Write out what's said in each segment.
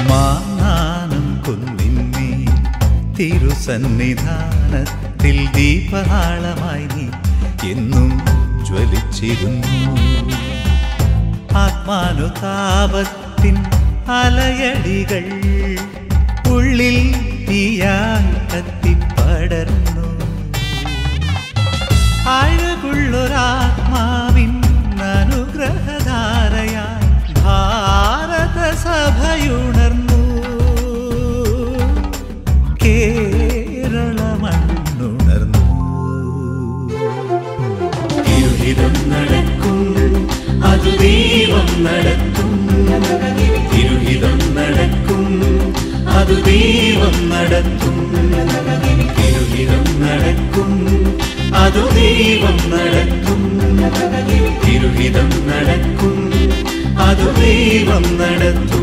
മാനാനം കുന്നിന്മേ തിരുസന്നിധാനത്തിൽ ദീപനാളമായി നീ എന്നും ജ്വലിച്ചിരുന്നു ആത്മാനുതാപത്തിൻ അലയടികൾ ഉള്ളിൽ തീയായി കത്തിപ്പടർന്നു അഴകുള്ളൊരാത്മാവിൻ അനുഗ്രഹധാരയായി ഭാരത സഭയുണർന്നു കേരളമണ്ണുണർന്നു തിരുഹിതം നടക്കും അത് ദൈവം നടത്തും തിരുഹിതം നടക്കും അത് ദൈവം നടത്തും തിരുഹിതം നടക്കും അത് ദൈവം നടത്തും തിരുഹിതം നടക്കും അത് ദൈവം നടത്തും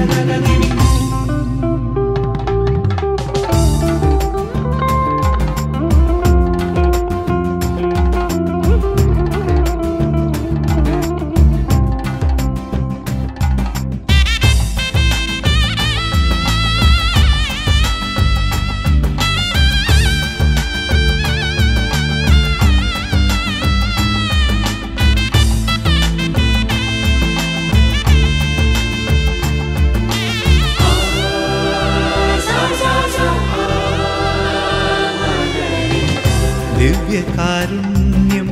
ദിവ്യകാരുണ്യം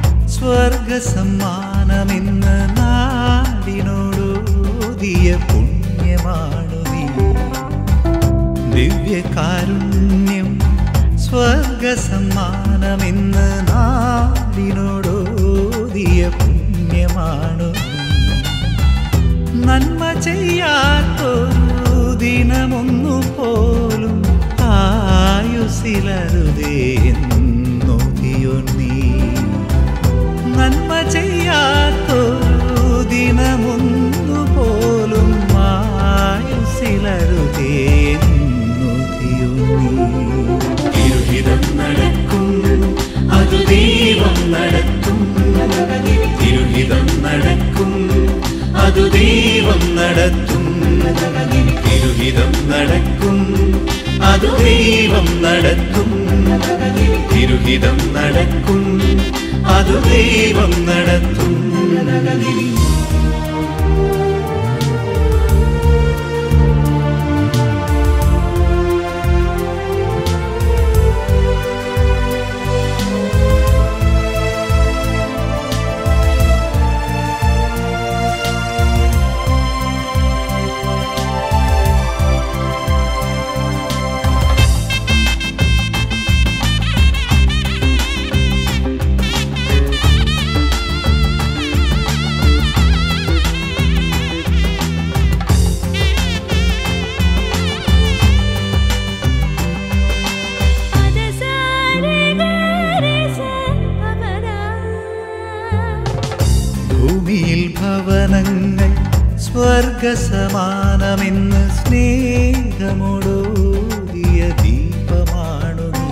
സ്വർഗസമ്മാനമെന്ന് നാടിനോടോതിയ പുണ്യമാണു നീ ദിവ്യകാരുണ്യം സ്വർഗസമ്മാനമെന്ന് നാടിനോടോതിയ പുണ്യമാണു നീ നന്മ ചെയ്യാത്തൊരു ദിനമൊന്നു പോലും ആയുസിലരുതേ എന്നോതിയോ നീ നന്മ ചെയ്യാത്തൊരു ദിനമൊന്നു പോലും ആയുസിലരുതേ എന്നോതിയോ നീ തിരുഹിതം നടക്കും അത് ദൈവം നടത്തും തിരുഹിതം നടക്കും അത് ദൈവം നടത്തും തിരുഹിതം നടക്കും അത് ദൈവം നടത്തും തിരുഹിതം നടക്കും അത് ദൈവം നടത്തും ഭൂമിയിൽ ഭവനങ്ങൾ സ്വർഗസമാനമെന്ന് സ്നേഹമോടോതിയ ദീപമാണു നീ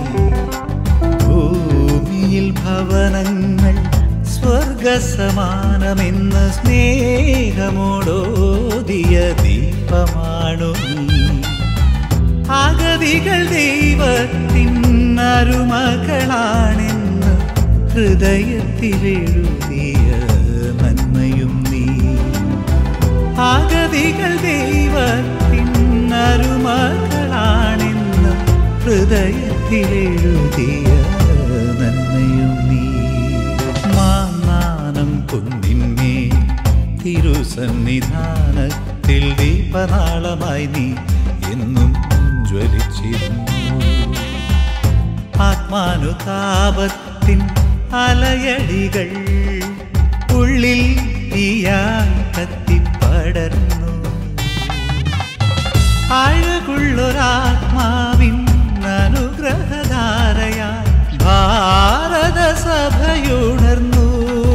ഭൂമിയിൽ ഭവനങ്ങൾ സ്വർഗസമാനമെന്ന് സ്നേഹമോടോതിയ ദീപമാണു നീ ആഗതികൾ ദൈവത്തിൻ അരുമകളാണെന്ന് ഹൃദയത്തിലെഴുതിയ നന്മയും നീ ആഗതികൾ ദൈവത്തിൻ അരുമകളാണെന്ന് ഹൃദയത്തിലെഴുതിയ നന്മയും നീ മാനാനം കുന്നിന്മേ തിരുസന്നിധാനത്തിൽ ദീപനാളമായി നീ എന്നും ജ്വലിച്ചിരുന്നു ആത്മാനുതാപത്തിൻ അലയടികൾ ഉള്ളിൽ തീയായി കത്തിപ്പടർന്നു അഴകുള്ളൊരാത്മാവിൻ അനുഗ്രഹധാരയായി ഭാരത സഭയുണർന്നു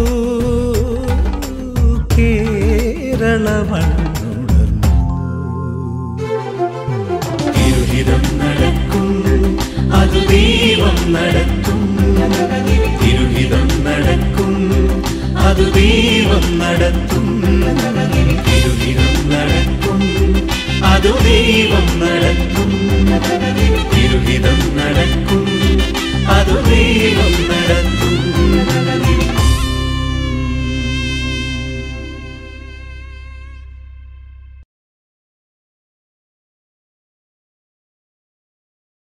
കേരളമണ്ണുണർന്നു തിരുഹിതം നടക്കും അത് ദൈവം നടത്തും തിരുഹിതം നടക്കും അത് ദൈവം നടത്തും തിരുഹിതം നടക്കും അതു ദൈവം നടത്തും തിരുഹിതം നടക്കും അതു ദൈവം